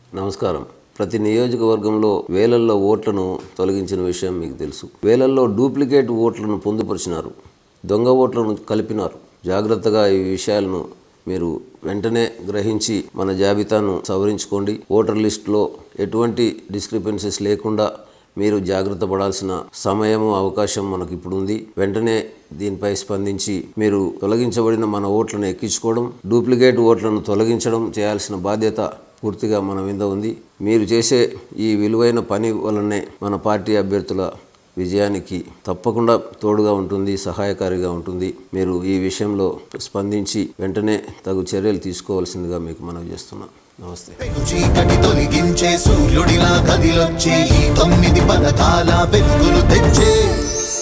నమస్కారం ప్రతి నియోజకవర్గంలో వేలల్లో ఓట్లను తొలగించిన విషయం మీకు తెలుసు వేలల్లో డూప్లికేట్ ఓట్లను పొందుపరిచినారు దొంగ ఓట్లను కలిపినారు జాగ్రత్తగా ఈ విషయాలను మీరు వెంటనే గ్రహించి మన జాబితాను సవరించుకోండి ఓటర్ లిస్టులో ఎటువంటి డిస్క్రిపెన్సీస్ లేకుండా మీరు జాగ్రత్త పడాల్సిన సమయము అవకాశం మనకు ఇప్పుడు ఉంది వెంటనే దీనిపై స్పందించి మీరు తొలగించబడిన మన ఓట్లను ఎక్కించుకోవడం డూప్లికేట్ ఓట్లను తొలగించడం చేయాల్సిన బాధ్యత పూర్తిగా మన మీద ఉంది మీరు చేసే ఈ విలువైన పని వలనే మన పార్టీ అభ్యర్థుల విజయానికి తప్పకుండా తోడుగా ఉంటుంది సహాయకారిగా ఉంటుంది మీరు ఈ విషయంలో స్పందించి వెంటనే తగు చర్యలు తీసుకోవాల్సిందిగా మీకు మనవి చేస్తున్నాను నమస్తే పెను చీకటి తొలగించే సూర్యుడిలా కదిలొచ్చే ఈ తొమ్మిది పథకాల వెలుగులు తెచ్చే